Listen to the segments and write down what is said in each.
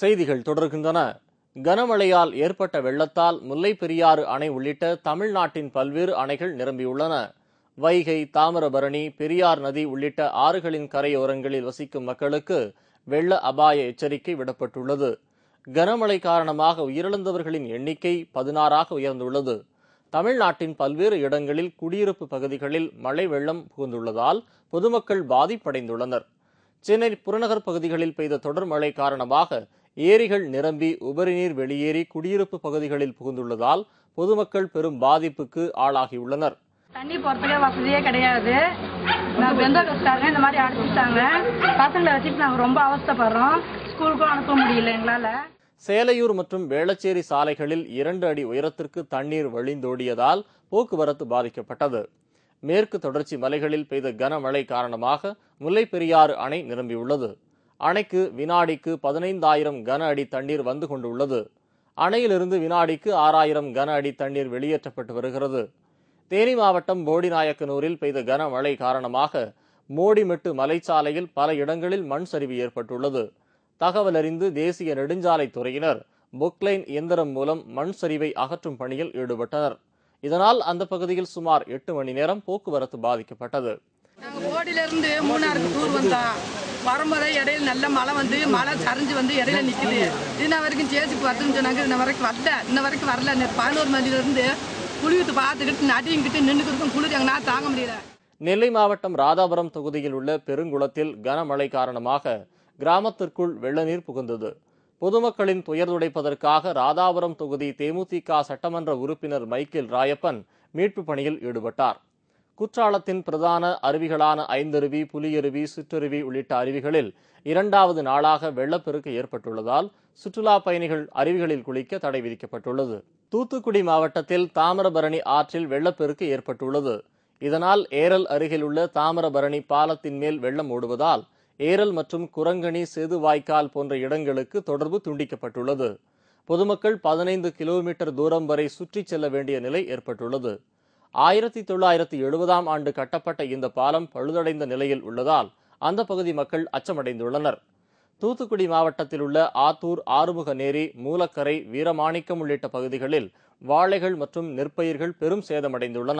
செய்திகள் தொடர்கின்றன கனமழையால் ஏற்பட்ட வெள்ளத்தால் முல்லைப் பெரியாறு அணை உள்ளிட்ட தமிழ்நாட்டின் பல்வேறு அணைகள் நிரம்பியுள்ளன வைகை தாமிரபரணி பெரியார் நதி உள்ளிட்ட ஆறுகளின் கரையோரங்களில் வசிக்கும் மக்களுக்கு வெள்ள அபாய எச்சரிக்கை விடப்பட்டுள்ளது கனமழை காரணமாக உயிரிழந்தவர்களின் எண்ணிக்கை பதினாறாக உயர்ந்துள்ளது தமிழ்நாட்டின் பல்வேறு இடங்களில் குடியிருப்பு பகுதிகளில் மழை வெள்ளம் புகுந்துள்ளதால் பொதுமக்கள் பாதிப்படைந்துள்ளனர் சென்னை புறநகர் பகுதிகளில் பெய்த தொடர் மழை காரணமாக ஏரிகள் நிரம்பி உபரிநீர் வெளியேறி குடியிருப்பு பகுதிகளில் புகுந்துள்ளதால் பொதுமக்கள் பெரும் பாதிப்புக்கு ஆளாகியுள்ளனர் தண்ணி போறதுக்கே வசதியே கிடையாது நான் வெந்த கஷ்டாங்க இந்த மாதிரி அடிச்சுட்டாங்க பசங்களை வச்சுட்டு நாங்க ரொம்ப அவஸ்தைப்படுறோம் ஸ்கூலுக்கும் அனுப்ப முடியல எங்களால சேலையூர் மற்றும் வேளச்சேரி சாலைகளில் இரண்டு அடி உயரத்திற்கு தண்ணீர் வழிந்தோடியதால் போக்குவரத்து பாதிக்கப்பட்டது மேற்கு தொடர்ச்சி மலைகளில் பெய்த கனமழை காரணமாக முல்லைப் பெரியாறு அணை நிரம்பியுள்ளது அணைக்கு வினாடிக்கு பதினைந்தாயிரம் கன அடி தண்ணீர் வந்து கொண்டுள்ளது அணையிலிருந்து வினாடிக்கு ஆறாயிரம் கன அடி தண்ணீர் வெளியேற்றப்பட்டு வருகிறது தேனி மாவட்டம் போடிநாயக்கனூரில் பெய்த கனமழை காரணமாக மோடிமெட்டு மலைச்சாலையில் பல இடங்களில் மண் சரிவு ஏற்பட்டுள்ளது தகவல் அறிந்து தேசிய நெடுஞ்சாலை துறையினர் பொக்லைன் இயந்திரம் மூலம் மண் சரிவை அகற்றும் பணியில் ஈடுபட்டனர் இதனால் அந்த பகுதியில் சுமார் எட்டு மணி நேரம் போக்குவரத்து பாதிக்கப்பட்டது நாங்க போடியில இருந்து மூணாருக்கு டூர் வந்தோம் வரும்போதே இடையில நல்ல மழை வந்து மழை சரிஞ்சு வந்து இடையில நிக்குது இன்ன வரைக்கும் ஜேசிக்கு வரதுன்னு சொன்னாங்க இன்ன வரைக்கும் வரல இன்ன வரைக்கும் வரல நேற்று பதினோரு மணில இருந்து குளித்து பார்த்துக்கிட்டு நடிங்கிட்டு நின்றுக்கிட்டு குளிர் எங்கன்னா தாங்க முடியல நெல்லை மாவட்டம் ராதாபுரம் தொகுதியில் உள்ள பெருங்குளத்தில் கனமழை காரணமாக கிராமத்திற்குள் வெள்ள நீர் புகுந்தது பொதுமக்களின் துயர் துடைப்பதற்காக ராதாபுரம் தொகுதி தேமுதிக சட்டமன்ற உறுப்பினர் மைக்கேல் ராயப்பன் மீட்பு பணியில் ஈடுபட்டார் குற்றாலத்தின் பிரதான அருவிகளான ஐந்தருவி புலியருவி சிற்றருவி உள்ளிட்ட அருவிகளில் இரண்டாவது நாளாக வெள்ளப்பெருக்கு ஏற்பட்டுள்ளதால் சுற்றுலா பயணிகள் அருவிகளில் குளிக்க தடை விதிக்கப்பட்டுள்ளது தூத்துக்குடி மாவட்டத்தில் தாமிரபரணி ஆற்றில் வெள்ளப்பெருக்கு ஏற்பட்டுள்ளது இதனால் ஏரல் அருகிலுள்ள தாமிரபரணி பாலத்தின் மேல் வெள்ளம் ஓடுவதால் ஏரல் மற்றும் குரங்கணி சேதுவாய்க்கால் போன்ற இடங்களுக்கு தொடர்பு துண்டிக்கப்பட்டுள்ளது பொதுமக்கள் பதினைந்து கிலோமீட்டர் தூரம் வரை சுற்றிச் செல்ல வேண்டிய நிலை ஏற்பட்டுள்ளது ஆயிரத்தி தொள்ளாயிரத்தி எழுபதாம் ஆண்டு கட்டப்பட்ட இந்த பாலம் பழுதடைந்த நிலையில் உள்ளதால் அந்த பகுதி மக்கள் அச்சமடைந்துள்ளனர் தூத்துக்குடி மாவட்டத்தில் உள்ள ஆத்தூர் ஆறுமுக நேரி மூலக்கரை வீரமாணிக்கம் உள்ளிட்ட பகுதிகளில் வாழைகள் மற்றும் நெற்பயிர்கள் பெரும் சேதமடைந்துள்ளன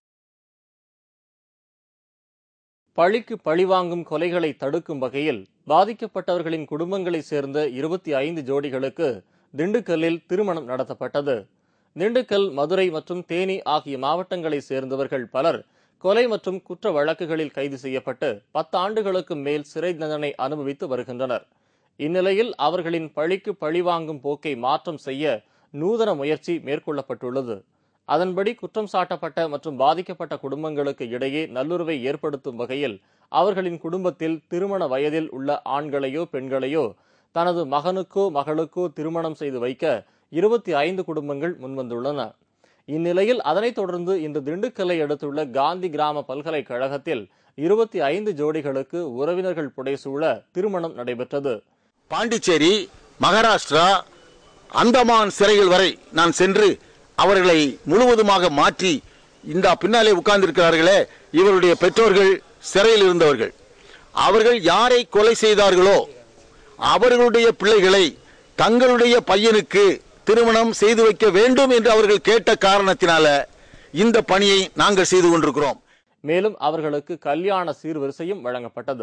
பழிக்கு பழிவாங்கும் கொலைகளை தடுக்கும் வகையில் பாதிக்கப்பட்டவர்களின் குடும்பங்களைச் சேர்ந்த இருபத்தி ஐந்து ஜோடிகளுக்கு திண்டுக்கல்லில் திருமணம் நடத்தப்பட்டது திண்டுக்கல் மதுரை மற்றும் தேனி ஆகிய மாவட்டங்களைச் சேர்ந்தவர்கள் பலர் கொலை மற்றும் குற்ற வழக்குகளில் கைது செய்யப்பட்டு பத்து ஆண்டுகளுக்கு மேல் சிறை தண்டனை அனுபவித்து வருகின்றனர் இந்நிலையில் அவர்களின் பழிக்கு பழிவாங்கும் போக்கை மாற்றம் செய்ய நூதன முயற்சி மேற்கொள்ளப்பட்டுள்ளது அதன்படி குற்றம் சாட்டப்பட்ட மற்றும் பாதிக்கப்பட்ட குடும்பங்களுக்கு இடையே நல்லுறவை ஏற்படுத்தும் வகையில் அவர்களின் குடும்பத்தில் திருமண வயதில் உள்ள ஆண்களையோ பெண்களையோ தனது மகனுக்கோ மகளுக்கோ திருமணம் செய்து வைக்க இருபத்தி ஐந்து குடும்பங்கள் முன்வந்துள்ளன இந்நிலையில் அதனைத் தொடர்ந்து இன்று திண்டுக்கல்லை அடுத்துள்ள காந்தி கிராம பல்கலைக்கழகத்தில் இருபத்தி ஐந்து ஜோடிகளுக்கு உறவினர்கள் புடைசூழ திருமணம் நடைபெற்றது பாண்டிச்சேரி மகாராஷ்டிரா அந்தமான் சிறைகள் வரை நான் சென்று அவர்களை முழுவதுமாக மாற்றி இந்த பின்னாலே உட்கார்ந்திருக்கிறார்களே இவருடைய பெற்றோர்கள் சிறையில் இருந்தவர்கள் அவர்கள் யாரை கொலை செய்தார்களோ அவர்களுடைய பிள்ளைகளை தங்களுடைய பையனுக்கு திருமணம் செய்து வைக்க வேண்டும் என்று அவர்கள் கேட்ட காரணத்தினால இந்த பணியை நாங்கள் செய்து கொண்டிருக்கிறோம் மேலும் அவர்களுக்கு கல்யாண சீர்வரிசையும் வழங்கப்பட்டது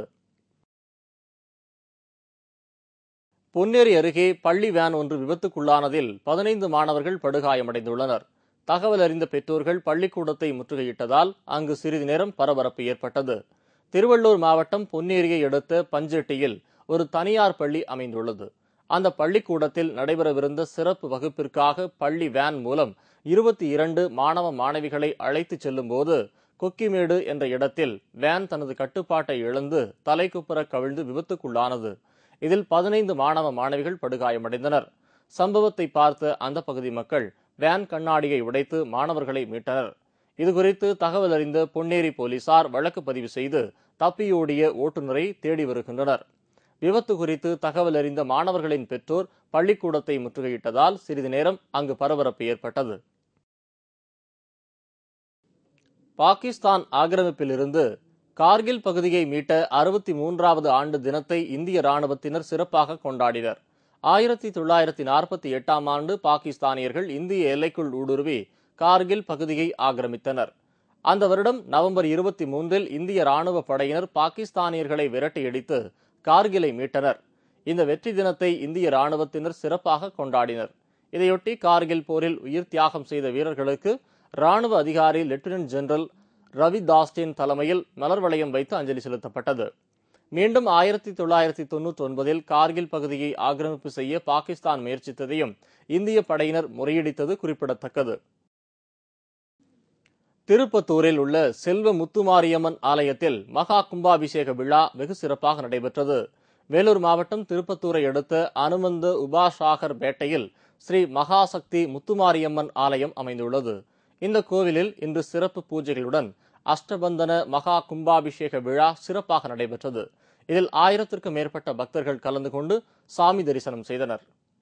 பொன்னேரி அருகே பள்ளி வேன் ஒன்று விபத்துக்குள்ளானதில் பதினைந்து மாணவர்கள் படுகாயமடைந்துள்ளனர் தகவல் அறிந்த பெற்றோர்கள் பள்ளிக்கூடத்தை முற்றுகையிட்டதால் அங்கு சிறிது நேரம் பரபரப்பு ஏற்பட்டது திருவள்ளூர் மாவட்டம் பொன்னேரியை அடுத்த பஞ்செட்டியில் ஒரு தனியார் பள்ளி அமைந்துள்ளது அந்த பள்ளிக்கூடத்தில் நடைபெறவிருந்த சிறப்பு வகுப்பிற்காக பள்ளி வேன் மூலம் இருபத்தி இரண்டு மாணவ மாணவிகளை அழைத்துச் செல்லும்போது கொக்கிமேடு என்ற இடத்தில் வேன் தனது கட்டுப்பாட்டை இழந்து தலைக்குப்புற கவிழ்ந்து விபத்துக்குள்ளானது இதில் பதினைந்து மாணவ மாணவிகள் படுகாயமடைந்தனர் சம்பவத்தை பார்த்த அந்த பகுதி மக்கள் வேன் கண்ணாடியை உடைத்து மாணவர்களை மீட்டனர் இதுகுறித்து தகவல் அறிந்த பொன்னேரி போலீசார் வழக்கு பதிவு செய்து தப்பியோடிய ஓட்டுநரை தேடி வருகின்றனர் விபத்து குறித்து தகவல் அறிந்த மாணவர்களின் பெற்றோர் பள்ளிக்கூடத்தை முற்றுகையிட்டதால் சிறிது நேரம் அங்கு பரபரப்பு ஏற்பட்டது பாகிஸ்தான் ஆக்கிரமிப்பிலிருந்து கார்கில் பகுதியை மீட்ட அறுபத்தி மூன்றாவது ஆண்டு தினத்தை இந்திய ராணுவத்தினர் சிறப்பாக கொண்டாடினர் ஆயிரத்தி தொள்ளாயிரத்தி நாற்பத்தி எட்டாம் ஆண்டு பாகிஸ்தானியர்கள் இந்திய எல்லைக்குள் ஊடுருவி கார்கில் பகுதியை ஆக்கிரமித்தனர் அந்த வருடம் நவம்பர் இருபத்தி மூன்றில் இந்திய ராணுவ படையினர் பாகிஸ்தானியர்களை விரட்டியடித்து கார்கிலை மீட்டனர் இந்த வெற்றி தினத்தை இந்திய ராணுவத்தினர் சிறப்பாக கொண்டாடினர் இதையொட்டி கார்கில் போரில் உயிர் தியாகம் செய்த வீரர்களுக்கு ராணுவ அதிகாரி லெப்டினன்ட் ஜெனரல் ரவி தாஸ்டின் தலைமையில் மலர் வளையம் வைத்து அஞ்சலி செலுத்தப்பட்டது மீண்டும் ஆயிரத்தி தொள்ளாயிரத்தி தொன்னூற்றி ஒன்பதில் கார்கில் பகுதியை ஆக்கிரமிப்பு செய்ய பாகிஸ்தான் முயற்சித்ததையும் இந்திய படையினர் முறியடித்தது குறிப்பிடத்தக்கது திருப்பத்தூரில் உள்ள செல்வ முத்துமாரியம்மன் ஆலயத்தில் மகா கும்பாபிஷேக விழா வெகு சிறப்பாக நடைபெற்றது வேலூர் மாவட்டம் திருப்பத்தூரை அடுத்த அனுமந்த உபாசாகர் பேட்டையில் ஸ்ரீ மகாசக்தி முத்துமாரியம்மன் ஆலயம் அமைந்துள்ளது இந்த கோவிலில் இன்று சிறப்பு பூஜைகளுடன் அஷ்டபந்தன மகா கும்பாபிஷேக விழா சிறப்பாக நடைபெற்றது இதில் ஆயிரத்திற்கும் மேற்பட்ட பக்தர்கள் கலந்து கொண்டு சாமி தரிசனம் செய்தனர்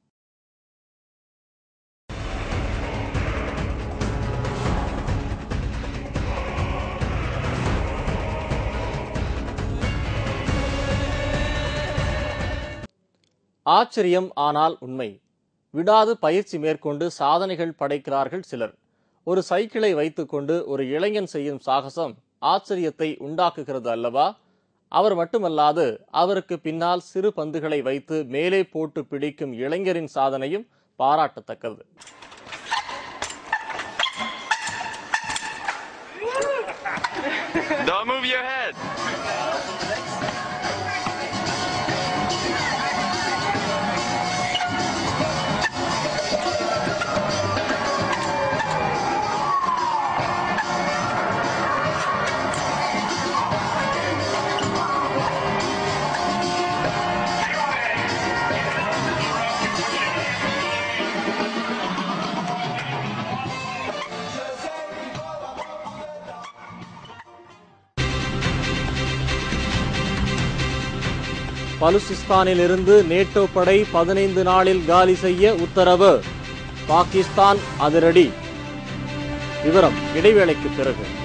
ஆச்சரியம் ஆனால் உண்மை விடாது பயிற்சி மேற்கொண்டு சாதனைகள் படைக்கிறார்கள் சிலர் ஒரு சைக்கிளை வைத்துக்கொண்டு ஒரு இளைஞன் செய்யும் சாகசம் ஆச்சரியத்தை உண்டாக்குகிறது அல்லவா அவர் மட்டுமல்லாது அவருக்கு பின்னால் சிறு பந்துகளை வைத்து மேலே போட்டு பிடிக்கும் இளைஞரின் சாதனையும் பாராட்டத்தக்கது Don't move your head. பலுசிஸ்தானிலிருந்து நேட்டோ படை பதினைந்து நாளில் காலி செய்ய உத்தரவு பாகிஸ்தான் அதிரடி விவரம் இடைவேளைக்கு பிறகு